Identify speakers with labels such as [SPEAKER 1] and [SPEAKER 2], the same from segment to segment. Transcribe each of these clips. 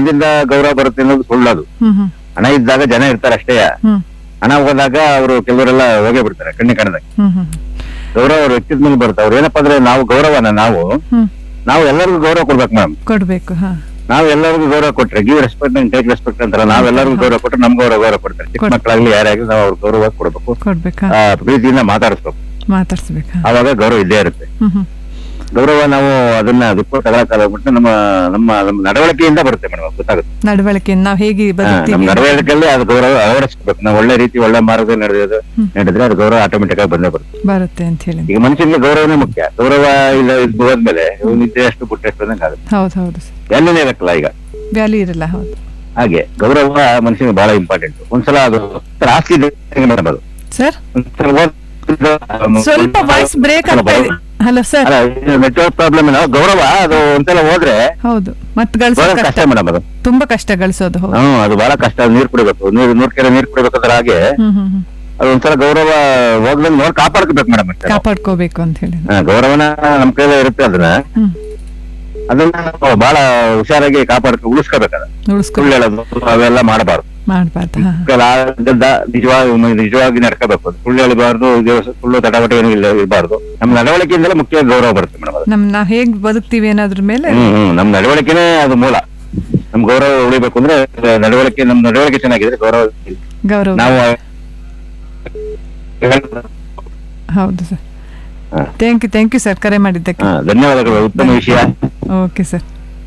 [SPEAKER 1] ಎಲ್ಲಿಂದ ಗೌರವ ಬರುತ್ತೆ ಅನ್ನೋದು ಸುಳ್ಳದು
[SPEAKER 2] ಹ್ಮ್ ಹ್ಮ್
[SPEAKER 1] ಹಣ ಇದ್ದಾಗ ಜನ ಇರ್ತಾರೆ ಅಷ್ಟೇ
[SPEAKER 2] ಹ್ಮ್
[SPEAKER 1] ಹಣ ಹೋದಾಗ ಅವರು ಕೆಲವರೆಲ್ಲ ಹೋಗೇ ಬಿಡ್ತಾರೆ ಕಣ್ಣಿ ಕಾಣದಾಗ
[SPEAKER 2] ಹ್ಮ್ ಹ್ಮ್
[SPEAKER 1] ಗೌರವ ಅವ್ರ ವ್ಯಕ್ತಿತ್ವ ಮೇಲೆ ಬರುತ್ತೆ ಅವ್ರು ಏನಪ್ಪಾ ಅಂದ್ರೆ ನಾವು ಗೌರವನ ನಾವು
[SPEAKER 2] ಹ್ಮ್
[SPEAKER 1] ನಾವು ಎಲ್ಲರಿಗೂ ಗೌರವ ಕೊಡ್ಬೇಕು ಮೇಡಮ್
[SPEAKER 2] ಕೊಡ್ಬೇಕು ಹಾ
[SPEAKER 1] ನಾವ್ ಎಲ್ಲರಿಗೂ ಗೌರವ ಕೊಟ್ರೆ give respect and take respect ಅಂತಾರ ನಾವ್ ಎಲ್ಲರಿಗೂ ಗೌರವ ಕೊಟ್ರೆ ನಮ್ಗೆ ಅವ್ರ ಗೌರವ ಕೊಡ್ತಾರೆ ಚಿಕ್ಕ
[SPEAKER 2] ಕೊಡ್-
[SPEAKER 1] ಮಕ್ಕಳಾಗ್ಲಿ ಯಾರಾಗ್ಲಿ ನಾವು ಅವ್ರ ಗೌರವ ಕೊಡ್ಬೇಕು
[SPEAKER 2] ಕೊಡ್ಬೇಕಾ
[SPEAKER 1] ಆ, ಪ್ರೀತಿಯಿಂದ ಮಾತಾಡಿಸ್ಬೇಕು
[SPEAKER 2] ಮಾತಾಡ್ಸ್ಬೇಕಾ
[SPEAKER 1] ಆವಾಗ ಗೌರವ ಇದ್ದೇ ಇರುತ್ತೆ
[SPEAKER 2] ಹ್ಮ್ ಹ್ಮ್
[SPEAKER 1] ಗೌರವ ನಾವು ಅದನ್ನ ದುಪ್ಪ ತಗೊಳಕ್ಕಾಗ್ಬಿಟ್ಟು ನಮ್ಮ ನಮ್ಮ ನಮ್ಮ ನಡವಳಿಕೆಯಿಂದ ಬರುತ್ತೆ ಮೇಡಮ್ ಗೊತ್ತಾಗುತ್ತೆ
[SPEAKER 2] ನಡವಳಿಕೆಯಿಂದ ನಾವ್ ಹೇಗೆ
[SPEAKER 1] ಹಾ,
[SPEAKER 2] ಬದುಕ್ತೀವಿ
[SPEAKER 1] ನಮ್ಮ ನಡವಳಿಕೆಯಲ್ಲಿ ಅದು ಗೌರವ ಅಳವಡಿಸ್ಬೇಕು ನಾವು ಒಳ್ಳೆ ರೀತಿ ಒಳ್ಳೆ ಮಾರ್ಗದಲ್ಲಿ ನಡೆಯೋದು ನಡೆದ್ರೆ ಅದು ಗೌರವ ಆಟೋಮೆಟಿಕ್ ಆಗಿ ಬಂದೇ ಬರುತ್ತೆ
[SPEAKER 2] ಬರುತ್ತೆ ಅಂತ ಹೇಳಿ
[SPEAKER 1] ಈಗ ಮನುಷ್ಯನಿಗೆ ಗೌರವನೇ ಮುಖ್ಯ ಗೌರವ ಇಲ್ಲ ಇದು ಹೋದ್ಮೇಲೆ ನಿದ್ದೆ ಅಷ್ಟು ಪುಟ್ಟಷ್ಟು ಅನ್ನಂಗ್ ಆಗುತ್ತೆ
[SPEAKER 2] ಹೌದು ಹೌದು ಸರ್
[SPEAKER 1] ವ್ಯಾಲ್ಯೂನೇ ಬೇಕಲ್ಲ ಈಗ
[SPEAKER 2] ವ್ಯಾಲ್ಯೂ ಇರಲ್ಲ ಹೌದು
[SPEAKER 1] ಹಾಗೆ ಗೌರವ ಮನುಷ್ಯನಿಗೆ ಬಹಳ ಇಂಪಾರ್ಟೆಂಟ್ ಒಂದ್ಸಲ ಅದು ಒಂಥರ ಆಸ್ತಿ ಇದ್ದಂಗೆ madam ಅದು
[SPEAKER 2] ಸರ್
[SPEAKER 1] ಒಂದ್ಸಲ ಓದ್-
[SPEAKER 2] ಸ್ವಲ್ಪ ವಾಯ್ಸ್ ಬ್ರೇಕ್ ಆಗ್ತಾ ಇದೆ ಹಲೋ ಸರ್
[SPEAKER 1] ಅಲ್ಲ ನೆಟ್ವರ್ಕ್ ಪ್ರಾಬ್ಲಮ್ ಏನೋ ಗೌರವ ಅದು ಒಂದ್ಸಲ ಹೋದ್ರೆ
[SPEAKER 2] ಹೌದು ಮತ್
[SPEAKER 1] ಬಹಳ
[SPEAKER 2] ಗಳಿಸೋದು
[SPEAKER 1] ಕಷ್ಟ
[SPEAKER 2] ಕಷ್ಟ
[SPEAKER 1] ಮೇಡಮ್ ಅದು
[SPEAKER 2] ತುಂಬಾ ಕಷ್ಟ ಗಳಿಸೋದು ಹೌದು
[SPEAKER 1] ಹ್ಮ್ ಅದು ಬಹಳ ಕಷ್ಟ ಅದು ನೀರ್ ಕುಡಿಬೇಕು ನೀರ್ ನೂರ್ ಕೆರೆ ನೀರ್ ಕುಡಿಬೇಕಾದ್ರೆ ಹಾಗೆ
[SPEAKER 2] ಹ್ಮ್ ಹ್ಮ್ ಹ್ಮ್
[SPEAKER 1] ಅದು ಒಂದ್ಸಲ ಗೌರವ ಹೋಗ್ದಂಗ್ ನೋಡಿ ಕಾಪಾಡ್ಕೋಬೇಕು ಮೇಡಮ್ ಅಷ್ಟೇ
[SPEAKER 2] ಕಾಪಾಡ್ಕೋಬೇಕು ಅಂತ ಹೇಳಿ
[SPEAKER 1] ಹಾ, ಗೌರವನ ನಮ್ ಕೈಲೇ ಇರುತ್ತೆ ಅದನ್ನ
[SPEAKER 2] ಹ್ಮ್
[SPEAKER 1] ಅದನ್ನ ನಾವು ಬಹಳ ಹುಷಾರಾಗಿ ಕಾಪಾಡ್ಕೊ ಉಳಿಸ್ಕೋಬೇಕದ
[SPEAKER 2] ಉಳಿಸ್ಕೊ
[SPEAKER 1] ಸುಳ್ಳು ಹೇಳೋದು ಅವೆಲ್ಲ ಮಾಡಬಾರ್ದು
[SPEAKER 2] ಮಾಡ್ಬಾರ್ದು ಹಾ
[SPEAKER 1] ನಿಜವಾಗಿ ನಿಜವಾಗಿ ನಡ್ಕೋಬೇಕು ಅದು. ಸುಳ್ಳು ಹೇಳಬಾರ್ದು ಇದು ಸುಳ್ಳು ತಡವಟೆ ಏನು ಇಲ್ಲ ಇರಬಾರ್ದು ನಮ್ಮ ನಡವಳಿಕೆಯಿಂದಲೇ ಮುಖ್ಯ ಗೌರವ ಬರುತ್ತೆ ಮೇಡಮ್ ಅದು
[SPEAKER 2] ನಮ್ ನಾವ್ ಹೇಗ್ ಬದುಕ್ತೀವಿ ಅನ್ನೋದ್ರ ಮೇಲೆ
[SPEAKER 1] ಹ್ಮ್ ಹ್ಮ್ ನಮ್ ನಡವಳಿಕೆನೇ ಅದು ಮೂಲ ನಮ್ ಗೌರವ ಉಳಿಬೇಕು ಅಂದ್ರೆ ನಡವಳಿಕೆ ನಮ್ ನಡವಳಿಕೆ ಚೆನ್ನಾಗಿದ್ರೆ ಗೌರವ
[SPEAKER 2] ಗೌರವ
[SPEAKER 1] ನಾವು
[SPEAKER 2] ಹೌದು ಸರ್
[SPEAKER 1] ಹಾ.
[SPEAKER 2] Thank you thank you sir ಕರೆ ಮಾಡಿದ್ದಕ್ಕೆ
[SPEAKER 1] ಹಾ, ಧನ್ಯವಾದಗಳು ಉತ್ತಮ ವಿಷಯ
[SPEAKER 2] ಓಕೆ ಸರ್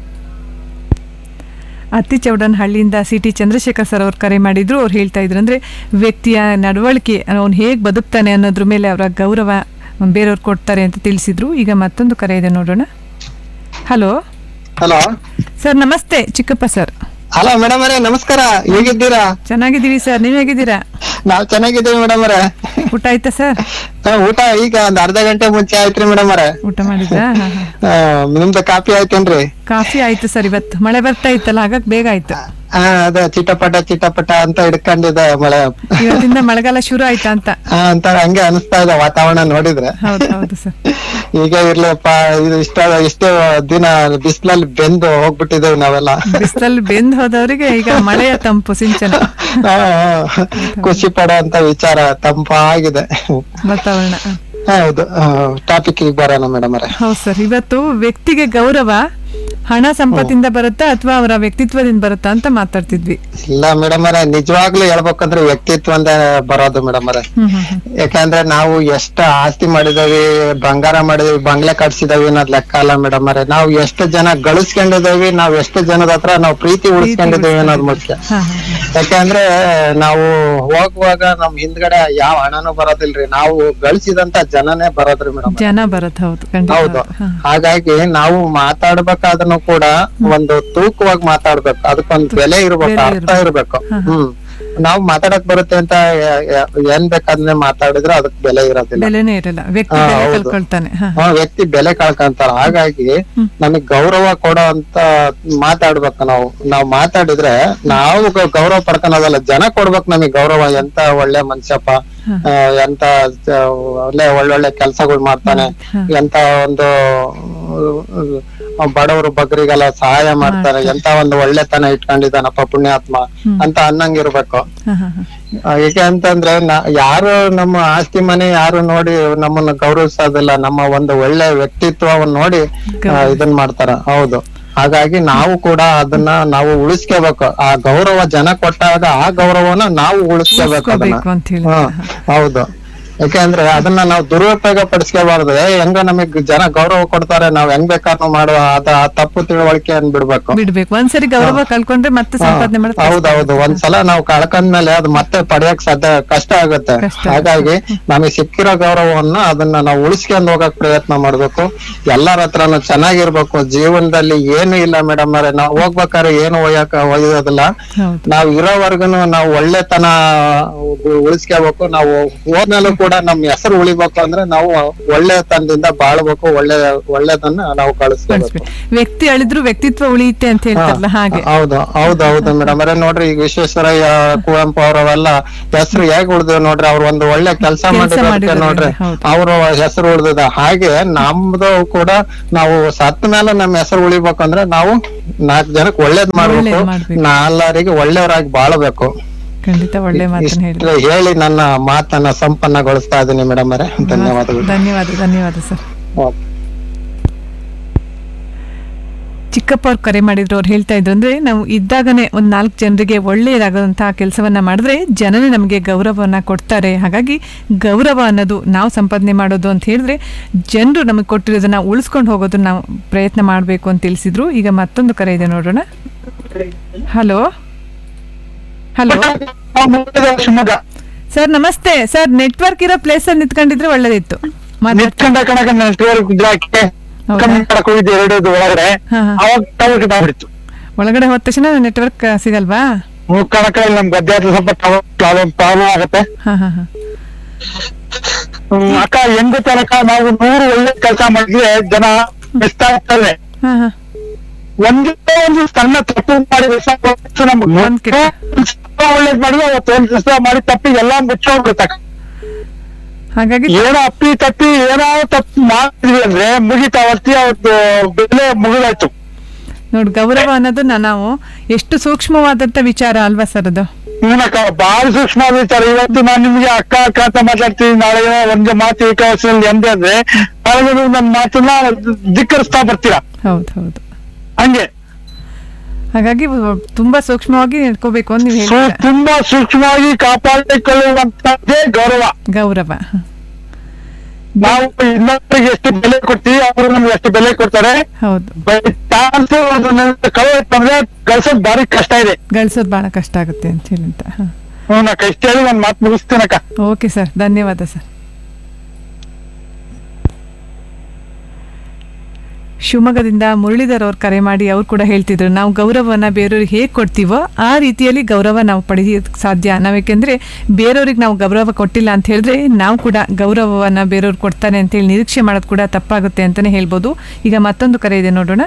[SPEAKER 2] ಅತ್ತಿ ಚೌಡನಹಳ್ಳಿಯಿಂದ ಸಿ ಟಿ ಚಂದ್ರಶೇಖರ್ ಸರ್ ಅವ್ರು ಕರೆ ಮಾಡಿದ್ರು ಅವ್ರು ಹೇಳ್ತಾ ಇದ್ರು ಅಂದ್ರೆ ವ್ಯಕ್ತಿಯ ನಡವಳಿಕೆ ಅವ್ನು ಹೇಗೆ ಬದುಕ್ತಾನೆ ಅನ್ನೋದ್ರ ಮೇಲೆ ಅವರ ಗೌರವ ಬೇರೆಯವ್ರು ಕೊಡ್ತಾರೆ ಅಂತ ತಿಳಿಸಿದ್ರು ಈಗ ಮತ್ತೊಂದು ಕರೆ ಇದೆ ನೋಡೋಣ ಹಲೋ
[SPEAKER 3] ಹಲೋ
[SPEAKER 2] ಸರ್ ನಮಸ್ತೆ ಚಿಕ್ಕಪ್ಪ ಸರ್
[SPEAKER 3] ಹಲೋ ಮೇಡಮ್ ಅವರೇ ನಮಸ್ಕಾರ ಹೇಗಿದ್ದೀರಾ
[SPEAKER 2] ಚೆನ್ನಾಗಿದ್ದೀವಿ ಸರ್ ನೀವು ಹೇಗಿದ್ದೀರಾ
[SPEAKER 3] ನಾವ್ ಚೆನ್ನಾಗಿದ್ದೀವಿ ಮೇಡಮ್ ಅವರೇ
[SPEAKER 2] ಊಟ ಆಯ್ತಾ ಸರ್
[SPEAKER 3] ಊಟ ಈಗ ಒಂದ್ ಅರ್ಧ ಗಂಟೆ ಮುಂಚೆ ಆಯ್ತ್ರಿ ಮೇಡಮ್ ಅವರೇ
[SPEAKER 2] ಊಟ ಮಾಡಿದ್ರಾ ಹಾ, ಹಾ.
[SPEAKER 3] ನಿಮ್ದು ಕಾಫಿ ಆಯ್ತೇನ್ರಿ
[SPEAKER 2] ಕಾಫಿ ಆಯ್ತು ಸರ್ ಇವತ್ತು ಮಳೆ ಬರ್ತಾ ಇತ್ತಲ್ಲ ಹಾಗಾಗಿ ಬೇಗ ಆಯ್ತು
[SPEAKER 3] ಹಾ ಅದೇ ಚಿಟಪಟ ಚಿಟಪಟ ಅಂತ ಹಿಡ್ಕೊಂಡಿದೆ ಮಳೆ
[SPEAKER 2] ಇವತ್ತಿಂದ ಮಳೆಗಾಲ ಶುರು ಆಯ್ತಾ ಅಂತ
[SPEAKER 3] ಆ, ಅಂತ ಹಂಗೆ ಅನಿಸ್ತಾ ಇದೆ ವಾತಾವರಣ ನೋಡಿದ್ರೆ
[SPEAKER 2] ಹೌದು ಹೌದು ಸರ್
[SPEAKER 3] ಈಗ ಇರ್ಲಪ್ಪ ಇದು ಇಷ್ಟ ಇಷ್ಟೇ ದಿನ ಬಿಸಿಲಲ್ಲಿ ಬೆಂದು ಹೋಗ್ಬಿಟ್ಟಿದ್ದೇವೆ ನಾವೆಲ್ಲ
[SPEAKER 2] ಬಿಸಿಲಲ್ಲಿ ಬೆಂದ್ ಹೋದವರಿಗೆ ಈಗ ಮಳೆಯ ತಂಪು ಸಿಂಚನ
[SPEAKER 3] ಆ, ಆ, ಖುಷಿ ಪಡೋ ಅಂತ ವಿಚಾರ ತಂಪಾಗಿದೆ
[SPEAKER 2] ವಾತಾವರಣ
[SPEAKER 3] ಹೌದು ಟಾಪಿಕ್ ಬರೋಣ ಮೇಡಮ್ ಅವರೇ
[SPEAKER 2] ಹೌದು ಸರ್ ಇವತ್ತು ವ್ಯಕ್ತಿಗೆ ಗೌರವ ಹಣ ಸಂಪತ್ತಿಂದ ಬರುತ್ತಾ ಅಥವಾ ಅವರ ವ್ಯಕ್ತಿತ್ವದಿಂದ ಬರುತ್ತಾ ಅಂತ ಮಾತಾಡ್ತಿದ್ವಿ
[SPEAKER 3] ಇಲ್ಲ ಮೇಡಮ್ ಅವರೇ ನಿಜವಾಗ್ಲೂ ಹೇಳ್ಬೇಕಂದ್ರೆ ವ್ಯಕ್ತಿತ್ವದಿಂದ ಬರೋದು ಮೇಡಮ್ ಅವರೇ
[SPEAKER 2] ಹ್ಮ್ ಹ್ಮ್ ಹ್ಮ್.
[SPEAKER 3] ಯಾಕಂದ್ರೆ ನಾವು ಎಷ್ಟ ಆಸ್ತಿ ಮಾಡಿದವಿ ಬಂಗಾರ ಮಾಡಿದವಿ ಬಂಗ್ಲೆ ಕಟ್ಸಿದವಿ ಅನ್ನೋದ್ ಲೆಕ್ಕ ಅಲ್ಲ ಮೇಡಮ್ ಅವರೇ ನಾವು ಎಷ್ಟು ಜನ ಗಳಿಸ್ಕೊಂಡಿದೀವಿ ನಾವ್ ಎಷ್ಟು ಜನದ ಹತ್ರ ನಾವು ಪ್ರೀತಿ ಉಳಿಸ್ಕೊಂಡಿದೀವಿ ಅನ್ನೋದು ಮುಖ್ಯ
[SPEAKER 2] ಹಾ ಹಾ ಹಾ.
[SPEAKER 3] ಯಾಕಂದ್ರೆ ನಾವು ಹೋಗುವಾಗ ನಮ್ ಹಿಂದ್ಗಡೆ ಯಾವ ಹಣನೂ ಬರೋದಿಲ್ರಿ ನಾವು ಗಳಿಸಿದಂತ ಜನನೇ ಬರೋದ್ರಿ ಮೇಡಮ್
[SPEAKER 2] ಜನ ಬರುತ್ತೆ ಹೌದು ಖಂಡಿತ
[SPEAKER 3] ಹೌದು
[SPEAKER 2] ಹಾ.
[SPEAKER 3] ಹಾಗಾಗಿ ನಾವು ಮಾತಾಡ್ಬೇಕಾದ್ರೂ ಕೂಡ ಒಂದು ತೂಕವಾಗಿ ಮಾತಾಡ್ಬೇಕು ಅದಕ್ಕೊಂದು ಬೆಲೆ ಇರ್ಬೇಕು
[SPEAKER 2] ಬೆಲೆ
[SPEAKER 3] ಅರ್ಥ
[SPEAKER 2] ಇರ್ಬೇಕು.
[SPEAKER 3] ಇರ್ಬೇಕು
[SPEAKER 2] ಹಾ, ಹಾ.
[SPEAKER 3] ಹ್ಮ್ ನಾವು ಮಾತಾಡಕ್ ಬರುತ್ತೆ ಅಂತ ಯ- ಯ- ಏನ್ ಬೇಕಾದ್ರೆ ಮಾತಾಡಿದ್ರೆ ಅದಕ್ ಬೆಲೆ ಇರೋದಿಲ್ಲ
[SPEAKER 2] ಬೆಲೆನೇ ಇರಲ್ಲ ವ್ಯಕ್ತಿ
[SPEAKER 3] ಹಾ,
[SPEAKER 2] ಬೆಲೆ
[SPEAKER 3] ಹೌದು.
[SPEAKER 2] ಕಳ್ಕೊಳ್ತಾನೆ ಹಾ
[SPEAKER 3] ಆ ವ್ಯಕ್ತಿ ಬೆಲೆ ಕಳ್ಕೊಂತಾರ ಹಾಗಾಗಿ ನಮಗ್ ಗೌರವ ಕೊಡೋ ಅಂತ ಮಾತಾಡ್ಬೇಕು ನಾವು ನಾವ್ ಮಾತಾಡಿದ್ರೆ ನಾವು ಗ- ಗೌರವ ಪಡ್ಕೊಳೋದಲ್ಲ ಜನ ಕೊಡ್ಬೇಕು ನಮಗ್ ಗೌರವ ಎಂತ ಒಳ್ಳೆ ಮನುಷ್ಯಪ್ಪ ಆ, ಎಂತ ಚ- ಒಳ್ಳೆ ಒಳ್ಳೊಳ್ಳೆ ಕೆಲ್ಸಗಳು ಮಾಡ್ತಾನೆ ಎಂತ ಒಂದು ಆ, ಬಡವರು ಬಗ್ರಿಗೆಲ್ಲ ಸಹಾಯ ಮಾಡ್ತಾರೆ ಎಂತ ಒಂದು ಒಳ್ಳೆತನ ಇಟ್ಕೊಂಡಿದ್ದಾನಪ್ಪ ಪುಣ್ಯಾತ್ಮ ಅಂತ ಅನ್ನಂಗಿರ್ಬೇಕು
[SPEAKER 2] ಹಾ ಹಾ ಹಾ
[SPEAKER 3] ಆ, ಏಕೆ ಅಂತಂದ್ರೆ ನಾ- ಯಾರು ನಮ್ಮ ಆಸ್ತಿ ಮನೆ ಯಾರು ನೋಡಿ ನಮ್ಮನ್ನ ಗೌರವಿಸೋದಿಲ್ಲ ನಮ್ಮ ಒಂದು ಒಳ್ಳೆ ವ್ಯಕ್ತಿತ್ವವನ್ನು ನೋಡಿ ಆ, ಇದನ್ ಮಾಡ್ತಾರ ಹೌದು ಹಾಗಾಗಿ ನಾವು ಕೂಡ ಅದನ್ನ ನಾವು ಉಳಿಸ್ಕೋಬೇಕು ಆ ಗೌರವ ಜನ ಕೊಟ್ಟಾಗ ಆ ಗೌರವನ ನಾವು ಉಳಿಸ್ಕೋಬೇಕು ಅದನ್ನ
[SPEAKER 2] ಉಳಿಸ್ಕೋಬೇಕು ಅಂತ ಹೇಳಿ
[SPEAKER 3] ಹಾ, ಹೌದು ಯಾಕೆಂದ್ರೆ ಅದನ್ನ ನಾವು ದುರುಪಯೋಗ ಪಡಿಸ್ಕೋಬಾರ್ದು ಏ ಹೆಂಗ ನಮಗ್ ಜನ ಗೌರವ ಕೊಡ್ತಾರೆ ನಾವ್ ಹೆಂಗ್ ಬೇಕಾದ್ರೂ ಮಾಡುವ ಅದ ಆ ತಪ್ಪು ತಿಳುವಳಿಕೆ ಬಿಡ್ಬೇಕು
[SPEAKER 2] ಬಿಡ್ಬೇಕು ಒಂದ್ಸರಿ ಗೌರವ ಕಳ್ಕೊಂಡ್ರೆ ಮತ್ತೆ ಸಂಪಾದನೆ ಮಾಡೋದು ಕಷ್ಟ.
[SPEAKER 3] ಹೌದೌದು ಒಂದ್ಸಲ ನಾವು ಕಳ್ಕೊಂಡ್ಮೇಲೆ ಅದು ಮತ್ತೆ ಪಡೆಯಕ್ ಸಾಧ್ಯ ಕಷ್ಟ ಆಗುತ್ತೆ
[SPEAKER 2] ಕಷ್ಟ
[SPEAKER 3] ಹಾಗಾಗಿ ನಮಗೆ ಸಿಕ್ಕಿರೋ ಗೌರವವನ್ನ ಅದನ್ನ ನಾವು ಉಳಿಸ್ಕೊಂಡ್ ಹೋಗಕ್ ಪ್ರಯತ್ನ ಮಾಡ್ಬೇಕು ಎಲ್ಲರ ಹತ್ರನು ಚೆನ್ನಾಗಿರ್ಬೇಕು ಜೀವನದಲ್ಲಿ ಏನು ಇಲ್ಲ ಮೇಡಮ್ ಅವ್ರೆ ನಾವ್ ಹೋಗ್ಬೇಕಾದ್ರೆ ಏನು ಒಯ್ಯಕ ಒಯ್ಯೋದಿಲ್ಲ
[SPEAKER 2] ಹೌದು
[SPEAKER 3] ನಾವ್ ಇರೋವರ್ಗುನು ನಾವು ಒಳ್ಳೆತನ ಉ- ಉಳಿಸ್ಕೋಬೇಕು ನಾವು ಹೋದ್ಮೇಲೂ ಕೂಡ ಕೂಡ ನಮ್ ಹೆಸರು ಉಳಿಬೇಕು ಅಂದ್ರೆ ನಾವು ಒಳ್ಳೆತನದಿಂದ ಬಾಳ್ಬೇಕು ಒಳ್ಳೆ ಒಳ್ಳೆದನ್ನ ನಾವು ಕಳಿಸ್ಬೇಕು
[SPEAKER 2] ಕಳಿಸ್ಬೇಕು ವ್ಯಕ್ತಿ ಅಳಿದ್ರು ವ್ಯಕ್ತಿತ್ವ ಉಳಿಯುತ್ತೆ ಅಂತ ಹೇಳ್ತಾರಲ್ಲ ಹಾಗೆ
[SPEAKER 3] ಹೌದು ಹೌದು ಹೌದು ಮೇಡಮ್ ಅರೆ ನೋಡ್ರಿ ಈಗ ವಿಶ್ವೇಶ್ವರಯ್ಯ ಕುವೆಂಪು ಅವರವೆಲ್ಲ ಹೆಸರು ಹೇಗ್ ಉಳ್ದಿವ್ ನೋಡ್ರಿ ಅವ್ರು ಒಂದು ಒಳ್ಳೆ ಕೆಲಸ
[SPEAKER 2] ಕೆಲ್ಸ
[SPEAKER 3] ಮಾಡಿರೋದಕ್ಕೆ
[SPEAKER 2] ಮಾಡಿರೋದ್ರಿಂದ,
[SPEAKER 3] ನೋಡ್ರಿ
[SPEAKER 2] ಹೌದು.
[SPEAKER 3] ಅವರು ಹೆಸರು ಉಳ್ದಿದ ಹಾಗೆ ನಮ್ದು ಕೂಡ ನಾವು ಸತ್ತ ಮೇಲೆ ನಮ್ಮ ಹೆಸರು ಉಳಿಬೇಕಂದ್ರೆ ನಾವು ನಾಲ್ಕು ಜನಕ್ಕೆ ಒಳ್ಳೇದ್ ಮಾಡ್ಬೇಕು
[SPEAKER 2] ಒಳ್ಳೇದ್ ಮಾಡ್ಬೇಕು.
[SPEAKER 3] ನಾಲ್ವರಿಗೆ ಒಳ್ಳೆಯವರಾಗಿ ಬಾಳ್ಬೇಕು
[SPEAKER 2] ಖಂಡಿತ ಒಳ್ಳೆ ಮಾತನ್ನ ಹೇಳಿ
[SPEAKER 3] ಇಷ್ಟು ಹೇಳಿ ನನ್ನ ಮಾತನ್ನ ಸಂಪನ್ನಗೊಳಿಸ್ತಾ ಇದ್ದೀನಿ ಮೇಡಮ್ ಅವರೇ ಧನ್ಯವಾದಗಳು
[SPEAKER 2] ಧನ್ಯವಾದ ಧನ್ಯವಾದ ಸರ್
[SPEAKER 3] ಓಕೆ.
[SPEAKER 2] ಚಿಕ್ಕಪ್ಪ ಅವ್ರು ಕರೆ ಮಾಡಿದ್ರು ಅವ್ರು ಹೇಳ್ತಾ ಇದ್ರು ಅಂದ್ರೆ ನಾವು ಇದ್ದಾಗನೇ ಒಂದ್ ನಾಲ್ಕು ಜನರಿಗೆ ಒಳ್ಳೆಯದಾಗುವಂತಹ ಕೆಲಸವನ್ನ ಮಾಡಿದ್ರೆ ಜನನೇ ನಮಗೆ ಗೌರವವನ್ನ ಕೊಡ್ತಾರೆ ಹಾಗಾಗಿ ಗೌರವ ಅನ್ನೋದು ನಾವು ಸಂಪಾದನೆ ಮಾಡೋದು ಅಂತ ಹೇಳಿದ್ರೆ ಜನರು ನಮಗೆ ಕೊಟ್ಟಿರೋದನ್ನ ಉಳಿಸ್ಕೊಂಡು ಹೋಗೋದು ನಾವು ಪ್ರಯತ್ನ ಮಾಡಬೇಕು ಅಂತ ತಿಳಿಸಿದ್ರು ಈಗ ಮತ್ತೊಂದು ಕರೆ ಇದೆ ನೋಡೋಣ ಹಲೋ ಹಲೋ
[SPEAKER 4] ಶಿವಮೊಗ್ಗ
[SPEAKER 2] ಸರ್ ನಮಸ್ತೆ ಸರ್ ನೆಟ್ವರ್ಕ್ ಇರೋ ಪ್ಲೇಸ್ ಅಲ್ಲಿ ನಿಂತ್ಕೊಂಡಿದ್ರೆ ಒಳ್ಳೇದಿತ್ತು ಮಾತಾಡ್ತಾ-
[SPEAKER 4] ನಿತ್ಕೊಂಡ ಕಣಕ ನೆಟ್ವರ್ಕ್ ಇದ್ರಾಕೆ
[SPEAKER 2] ಹೌದಾ?
[SPEAKER 4] ಕಮ್ಮಿ ಮಾಡಕ್ ಹೋಗಿದ್ದೆ ಎರಡು ಒಳಗಡೆ
[SPEAKER 2] ಹಾ, ಹಾ.
[SPEAKER 4] ಅವಾಗ ಟವರ್ ಆಗ್ಬಿಡ್ತು
[SPEAKER 2] ಒಳಗಡೆ ಹೋದ ತಕ್ಷಣ ನೆಟ್ವರ್ಕ್ ಸಿಗಲ್ವಾ
[SPEAKER 4] ಕಣಕ ಇಲ್ಲಿ ನಮ್ ಗದ್ದೆ ಹತ್ರ ಸ್ವಲ್ಪ ಟವರ್ ಪ್ರಾಬ್ಲಮ್ ಪ್ರಾಬ್ಲಮ್ ಆಗತ್ತೆ
[SPEAKER 2] ಹಾ ಹಾ ಹಾ
[SPEAKER 4] ಹ್ಮ್, ಅಕ್ಕ ಹೆಂಗ್ ಗೊತ್ತಲ್ಲಕ್ಕ ನಾವು ನೂರು ಒಳ್ಳೆ ಕೆಲಸ ಮಾಡಿದ್ರೆ ಜನ ಮೆಚ್ತಾ ಇರ್ತಾರೆ
[SPEAKER 2] ಹಾ ಹಾ
[SPEAKER 4] ಒಂದೇ ಒಂದು ಸಣ್ಣ ತಪ್ಪು ಮಾಡಿದ್ರೆ ಸಾಕು, ನಮ್ಗೆ
[SPEAKER 2] ಒಂದ್ ಕೆಟ್ಟ.
[SPEAKER 4] ಒಳ್ಳೇದ್ ಮಾಡಿದ್ರೆ ಅವತ್ತು ಒಂದ್ ದಿವಸ ಮಾಡಿ ತಪ್ಪಿ ಎಲ್ಲಾ ಮುಚ್ಚೋಗ್ಬಿಡುತ್ತಕ್ಕ
[SPEAKER 2] ಹಾಗಾಗಿ
[SPEAKER 4] ಏನೋ ಅಪ್ಪಿ ತಪ್ಪಿ ಏನೋ ತಪ್ಪು ಮಾಡಿದ್ವಿ ಅಂದ್ರೆ ಮುಗಿತಾ ಅವತ್ತಿ ಅವತ್ತು ಬೆಲೆ ಮುಗಿದಾಯ್ತು
[SPEAKER 2] ನೋಡಿ ಗೌರವ ಅನ್ನೋದನ್ನ ನಾವು ಎಷ್ಟು ಸೂಕ್ಷ್ಮವಾದಂತ ವಿಚಾರ ಅಲ್ವಾ ಸರ್ ಅದು
[SPEAKER 4] ಏನಕ್ಕ ಬಾಳ ಸೂಕ್ಷ್ಮ ವಿಚಾರ ಇವತ್ತು ನಾನ್ ನಿಮ್ಗೆ ಅಕ್ಕ ಅಕ್ಕ ಅಂತ ಮಾತಾಡ್ತೀನಿ ನಾಳೆ ಏನೋ ಒಂದು ಮಾತು ಏಕವಚನದಲ್ಲಿ ಎಂದೆ ಅಂದ್ರೆ ನಾಳೆ ನೀವು ನನ್ನ ಮಾತನ್ನ ಧಿಕ್ಕರಿಸ್ತಾ ಬರ್ತೀರಾ
[SPEAKER 2] ಹೌದು ಹೌದು
[SPEAKER 4] ಹಂಗೆ
[SPEAKER 2] ಹಾಗಾಗಿ ವ- ತುಂಬಾ ಸೂಕ್ಷ್ಮವಾಗಿ ನಡ್ಕೋಬೇಕು ಅಂತ ನೀವು
[SPEAKER 4] ಸು-
[SPEAKER 2] ಹೇಳ್ತೀರಾ
[SPEAKER 4] ತುಂಬಾ ಸೂಕ್ಷ್ಮವಾಗಿ ಕಾಪಾಡಿಕೊಳ್ಳುವಂತದ್ದೇ ಗೌರವ
[SPEAKER 2] ಗೌರವ ಹ.
[SPEAKER 4] ನಾವು ಇನ್ನೊಬ್ಬರಿಗೆ ಎಷ್ಟು ಬೆಲೆ ಕೊಡ್ತೀವಿ ಅವರು ನಮ್ಗೆ ಎಷ್ಟು ಬೆಲೆ ಕೊಡ್ತಾರೆ
[SPEAKER 2] ಹೌದು
[SPEAKER 4] ಬೈ ಚಾನ್ಸ್ ಕಳೆ ಬಂದ್ರೆ ಗಳಿಸೋದ್ ಭಾರಿ ಕಷ್ಟ ಇದೆ
[SPEAKER 2] ಗಳಿಸೋದು ಬಹಳ ಕಷ್ಟ ಆಗುತ್ತೆ ಅಂತ ಹೇಳಿ ಅಂತ ಹ.
[SPEAKER 4] ಹ್ಞೂನಕ್ಕ ಇಷ್ಟ ಹೇಳಿ ನಾನು ಮಾತು ಮುಗಿಸ್ತೀನಕ್ಕ
[SPEAKER 2] ಓಕೆ ಸರ್ ಧನ್ಯವಾದ ಸರ್ ಶಿವಮೊಗ್ಗದಿಂದ ಮುರಳೀಧರ್ ಅವ್ರು ಕರೆ ಮಾಡಿ ಅವ್ರು ಕೂಡ ಹೇಳ್ತಿದ್ರು ನಾವು ಗೌರವನ ಬೇರೆಯವ್ರಿಗೆ ಹೇಗೆ ಕೊಡ್ತೀವೋ ಆ ರೀತಿಯಲ್ಲಿ ಗೌರವ ನಾವು ಪಡೆಯೋದಕ್ಕೆ ಸಾಧ್ಯ ನಾವು ಯಾಕೆಂದರೆ ಬೇರೆಯವ್ರಿಗೆ ನಾವು ಗೌರವ ಕೊಟ್ಟಿಲ್ಲ ಅಂತ ಹೇಳಿದ್ರೆ ನಾವು ಕೂಡ ಗೌರವವನ್ನು ಬೇರೆಯವ್ರು ಕೊಡ್ತಾರೆ ಅಂತೇಳಿ ನಿರೀಕ್ಷೆ ಮಾಡೋದು ಕೂಡ ತಪ್ಪಾಗುತ್ತೆ ಅಂತಲೇ ಹೇಳ್ಬೋದು ಈಗ ಮತ್ತೊಂದು ಕರೆ ಇದೆ ನೋಡೋಣ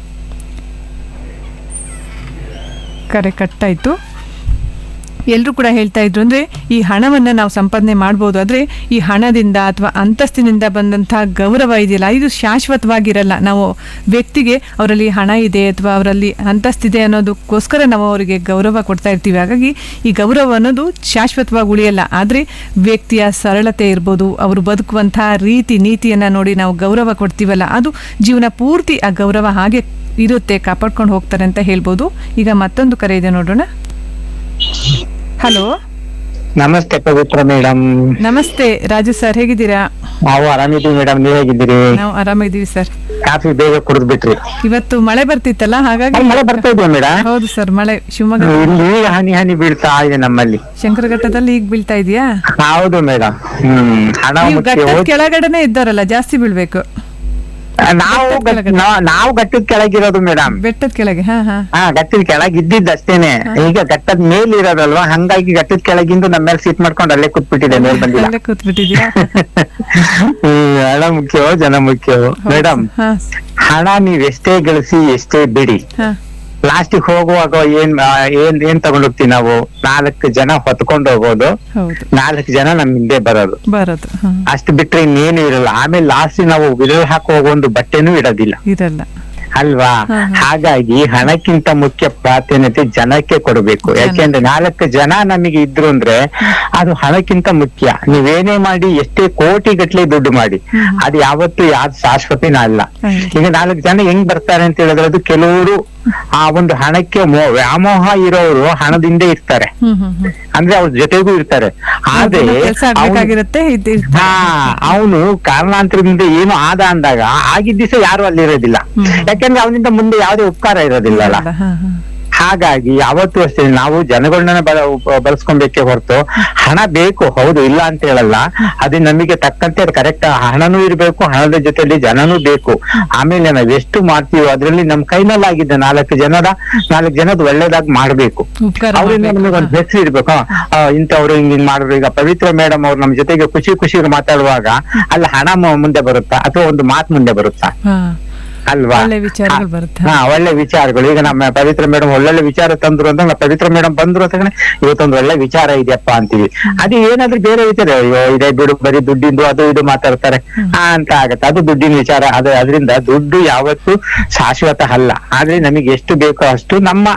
[SPEAKER 2] ಕರೆ ಕಟ್ಟಾಯಿತು ಎಲ್ಲರೂ ಕೂಡ ಹೇಳ್ತಾ ಇದ್ರು ಅಂದರೆ ಈ ಹಣವನ್ನು ನಾವು ಸಂಪಾದನೆ ಮಾಡ್ಬೋದು ಆದರೆ ಈ ಹಣದಿಂದ ಅಥವಾ ಅಂತಸ್ತಿನಿಂದ ಬಂದಂಥ ಗೌರವ ಇದೆಯಲ್ಲ ಇದು ಶಾಶ್ವತವಾಗಿರಲ್ಲ ನಾವು ವ್ಯಕ್ತಿಗೆ ಅವರಲ್ಲಿ ಹಣ ಇದೆ ಅಥವಾ ಅವರಲ್ಲಿ ಅಂತಸ್ತಿದೆ ಅನ್ನೋದಕ್ಕೋಸ್ಕರ ನಾವು ಅವರಿಗೆ ಗೌರವ ಕೊಡ್ತಾ ಇರ್ತೀವಿ ಹಾಗಾಗಿ ಈ ಗೌರವ ಅನ್ನೋದು ಶಾಶ್ವತವಾಗಿ ಉಳಿಯಲ್ಲ ಆದರೆ ವ್ಯಕ್ತಿಯ ಸರಳತೆ ಇರ್ಬೋದು ಅವರು ಬದುಕುವಂಥ ರೀತಿ ನೀತಿಯನ್ನು ನೋಡಿ ನಾವು ಗೌರವ ಕೊಡ್ತೀವಲ್ಲ ಅದು ಜೀವನ ಪೂರ್ತಿ ಆ ಗೌರವ ಹಾಗೆ ಇರುತ್ತೆ ಕಾಪಾಡ್ಕೊಂಡು ಹೋಗ್ತಾರೆ ಅಂತ ಹೇಳ್ಬೋದು ಈಗ ಮತ್ತೊಂದು ಕರೆ ಇದೆ ನೋಡೋಣ ಹಲೋ
[SPEAKER 4] ನಮಸ್ತೆ ಪವಿತ್ರ ಮೇಡಮ್
[SPEAKER 2] ನಮಸ್ತೆ ರಾಜು ಸರ್ ಹೇಗಿದ್ದೀರಾ
[SPEAKER 4] ನಾವು ಆರಾಮಿದ್ದೀವಿ ಮೇಡಮ್ ನೀವ್ ಹೇಗಿದ್ದೀರಿ
[SPEAKER 2] ನಾವು ಆರಾಮಿದ್ದೀವಿ ಸರ್
[SPEAKER 4] ಕಾಫಿ ಬೇಗ ಕುಡಿದ್ ಬಿಟ್ರಿ
[SPEAKER 2] ಇವತ್ತು ಮಳೆ ಬರ್ತಿತ್ತಲ್ಲ ಹಾಗಾಗಿ
[SPEAKER 4] ಮಳೆ ಬರ್ತಾ ಇದೆಯಾ ಮೇಡಮ್
[SPEAKER 2] ಹೌದು ಸರ್ ಮಳೆ ಶಿವಮೊಗ್ಗ
[SPEAKER 4] ಇಲ್ಲಿ ಈಗ ಹನಿ ಹನಿ ಬೀಳ್ತಾ ಇದೆ ನಮ್ಮಲ್ಲಿ
[SPEAKER 2] ಶಂಕರಘಟ್ಟದಲ್ಲಿ ಈಗ ಬೀಳ್ತಾ ಇದೆಯಾ
[SPEAKER 4] ಹೌದು ಮೇಡಮ್ ಹ್ಮ್ ಹಣ
[SPEAKER 2] ನೀವು
[SPEAKER 4] ಮುಖ್ಯ
[SPEAKER 2] ಘಟ್ಟದ
[SPEAKER 4] ಓದ್-
[SPEAKER 2] ಕೆಳಗಡೆನೆ ಇದ್ದಾರಲ್ಲ ಜಾಸ್ತಿ ಬೀಳ್ಬೇಕು
[SPEAKER 4] ನಾವು
[SPEAKER 2] ಘಟ್ಟದ್
[SPEAKER 4] ಗಟ್-
[SPEAKER 2] ಕೆಳಗಡೆ.
[SPEAKER 4] ನಾ- ನಾವು ಘಟ್ಟದ ಕೆಳಗಿರೋದು ಮೇಡಮ್
[SPEAKER 2] ಬೆಟ್ಟದ ಕೆಳಗೆ ಹಾ ಹಾ
[SPEAKER 4] ಹಾ ಘಟ್ಟದ ಕೆಳಗ್ ಇದ್ದಿದ್ದು ಅಷ್ಟೇನೆ ಈಗ ಘಟ್ಟದ ಮೇಲ್ ಇರೋದಲ್ವಾ ಹಂಗಾಗಿ ಘಟ್ಟದ ಕೆಳಗಿಂದು ನಮ್ಮ ಮೇಲೆ ಸೀಟ್ ಮಾಡ್ಕೊಂಡು ಅಲ್ಲೇ ಕೂತ್ಬಿಟ್ಟಿದೆ ಮೇಲ್ ಬಂದಿಲ್ಲ
[SPEAKER 2] ಅಲ್ಲೇ ಕೂತ್ಬಿಟ್ಟಿದ್ದೀರಾ
[SPEAKER 4] ಹ್ಮ್, ಹಣ ಮುಖ್ಯವೋ ಜನ ಮುಖ್ಯವೋ ಮೇಡಮ್
[SPEAKER 2] ಹಾ
[SPEAKER 4] ಹಣ ನೀವ್ ಎಷ್ಟೇ ಗಳಿಸಿ ಎಷ್ಟೇ ಬಿಡಿ
[SPEAKER 2] ಹಾ
[SPEAKER 4] ಲಾಸ್ಟಿಗೆ ಹೋಗುವಾಗ ಏನ್ ಆ, ಏನ್ ಏನ್ ತಗೊಂಡ್ ಹೋಗ್ತೀವಿ ನಾವು ನಾಲ್ಕು ಜನ ಹೊತ್ಕೊಂಡು ಹೋಗೋದು
[SPEAKER 2] ಹೌದು
[SPEAKER 4] ನಾಲ್ಕು ಜನ ನಮ್ ಹಿಂದೆ ಬರೋದು
[SPEAKER 2] ಬರೋದು ಹಾ
[SPEAKER 4] ಅಷ್ಟು ಬಿಟ್ರೆ ಇನ್ನೇನು ಇರಲ್ಲ ಆಮೇಲೆ ಲಾಸ್ಟ್ ನಾವು ವಿರಲ್ ಹಾಕುವಾಗ ಒಂದು ಬಟ್ಟೆನೂ ಇಡೋದಿಲ್ಲ
[SPEAKER 2] ಇರಲ್ಲ
[SPEAKER 4] ಅಲ್ವಾ
[SPEAKER 2] ಹಾ, ಹಾ.
[SPEAKER 4] ಹಾಗಾಗಿ ಹಣಕ್ಕಿಂತ ಮುಖ್ಯ ಪ್ರಾಧಾನ್ಯತೆ ಜನಕ್ಕೆ ಕೊಡಬೇಕು
[SPEAKER 2] ಜನ.
[SPEAKER 4] ಯಾಕೆಂದ್ರೆ ನಾಲ್ಕು ಜನ ನಮಗೆ ಇದ್ರು ಅಂದ್ರೆ ಅದು ಹಣಕ್ಕಿಂತ ಮುಖ್ಯ ನೀವೇನೇ ಮಾಡಿ ಎಷ್ಟೇ ಕೋಟಿ ಗಟ್ಲೆ ದುಡ್ಡು ಮಾಡಿ
[SPEAKER 2] ಹ್ಮ್.
[SPEAKER 4] ಅದು ಯಾವತ್ತು ಯಾವ್ದು ಶಾಶ್ವತಿನ ಅಲ್ಲ
[SPEAKER 2] ಹೌದು.
[SPEAKER 4] ಈಗ ನಾಲ್ಕು ಜನ ಹೆಂಗ್ ಬರ್ತಾರೆ ಅಂತ ಹೇಳಿದ್ರೆ ಅದು ಕೆಲವರು ಆ ಒಂದು ಹಣಕ್ಕೆ ಮೋ- ವ್ಯಾಮೋಹ ಇರೋರು ಹಣದಿಂದ ಇರ್ತಾರೆ
[SPEAKER 2] ಹ್ಮ್ ಹ್ಮ್ ಹ್ಮ್
[SPEAKER 4] ಅಂದ್ರೆ ಅವ್ರ ಜೊತೆಗೂ ಇರ್ತಾರೆ ಆದ್ರೆ
[SPEAKER 2] ಕೆಲಸ
[SPEAKER 4] ಅವ್ನು-
[SPEAKER 2] ಆಗ್ಬೇಕಾಗಿರುತ್ತೆ ಇದ್ ಇರ್ತಾರೆ.
[SPEAKER 4] ಹಾ ಅವನು ಕಾರಣಾಂತರದಿಂದ ಏನು ಆದ ಅಂದಾಗ ಆಗಿದ್ದ ದಿವಸ ಯಾರು ಅಲ್ಲಿರೋದಿಲ್ಲ
[SPEAKER 2] ಹ್ಮ್.
[SPEAKER 4] ಯಾಕಂದ್ರೆ ಅವನಿಂದ ಮುಂದೆ ಯಾವುದೇ ಉಪಕಾರ ಇರೋದಿಲ್ಲಲ್ಲ
[SPEAKER 2] ಹಾ ಹಾ
[SPEAKER 5] ಹಾಗಾಗಿ ಯಾವತ್ತೂ ಅಷ್ಟೇ ನಾವು ಜನಗಳನ್ನ ಬಳ ಉಪ- ಬಳಸ್ಕೊಬೇಕೇ ಹೊರತು ಹಣ ಬೇಕು ಹೌದು ಇಲ್ಲ ಅಂತ ಹೇಳಲ್ಲ ಅದು ನಮಗೆ ತಕ್ಕಂತೆ ಅದು ಕರೆಕ್ಟ್ ಹಣನೂ ಇರ್ಬೇಕು ಹಣದ ಜೊತೆಲಿ ಜನನೂ ಬೇಕು ಆಮೇಲೆ ನಾವ್ ಎಷ್ಟು ಮಾಡ್ತೀವೋ ಅದ್ರಲ್ಲಿ ನಮ್ ಕೈನಲ್ಲಾಗಿದ್ದ ನಾಲ್ಕು ಜನರ ನಾಲ್ಕು ಜನದ ಒಳ್ಳೇದಾಗಿ ಮಾಡ್ಬೇಕು
[SPEAKER 2] ಉಪಕಾರ
[SPEAKER 5] ಅವರಿಂದ
[SPEAKER 2] ಮಾಡ್ಬೇಕು.
[SPEAKER 5] ನಮಗೆ ಒಂದು ಹೆಸರು ಇರ್ಬೇಕು ಆ, ಇಂಥವ್ರು ಹಿಂಗ್ ಹಿಂಗ್ ಮಾಡಿದ್ರು ಈಗ ಪವಿತ್ರ ಮೇಡಮ್ ಅವ್ರು ನಮ್ ಜೊತೆಗೆ ಖುಷಿ ಖುಷಿ ಮಾತಾಡುವಾಗ ಅಲ್ಲಿ ಹಣ ಮ- ಮುಂದೆ ಬರುತ್ತಾ ಅಥವಾ ಒಂದು ಮಾತು ಮುಂದೆ ಬರುತ್ತಾ
[SPEAKER 2] ಹಾ
[SPEAKER 5] ಅಲ್ವಾ
[SPEAKER 2] ಒಳ್ಳೆ ವಿಚಾರಗಳು ಬರುತ್ತೆ
[SPEAKER 5] ಹಾ ಒಳ್ಳೆ ವಿಚಾರಗಳು ಈಗ ನಮ್ಮ ಪವಿತ್ರ ಮೇಡಮ್ ಒಳ್ಳೊಳ್ಳೆ ವಿಚಾರ ತಂದ್ರು ಅಂತ ನಮ್ಮ ಪವಿತ್ರ ಮೇಡಮ್ ಬಂದ್ರು ಅಂತ ತಕ್ಷಣ ಇವತ್ತೊಂದು ಒಳ್ಳೆ ವಿಚಾರ ಇದೆಯಪ್ಪ ಅಂತೀವಿ ಅದು ಏನಾದ್ರೂ ಬೇರೆ ವಿಚಾರ ಅಯ್ಯೋ ಇದೇ ಬಿಡು ಬರೀ ದುಡ್ಡಿಂದು ಅದು ಇದು ಮಾತಾಡ್ತಾರೆ ಆ ಅಂತ ಆಗತ್ತೆ ಅದು ದುಡ್ಡಿನ ವಿಚಾರ ಅದು ಅದರಿಂದ ದುಡ್ಡು ಯಾವತ್ತೂ ಶಾಶ್ವತ ಅಲ್ಲ ಆದ್ರೆ ನಮಗೆ ಎಷ್ಟು ಬೇಕೋ ಅಷ್ಟು ನಮ್ಮ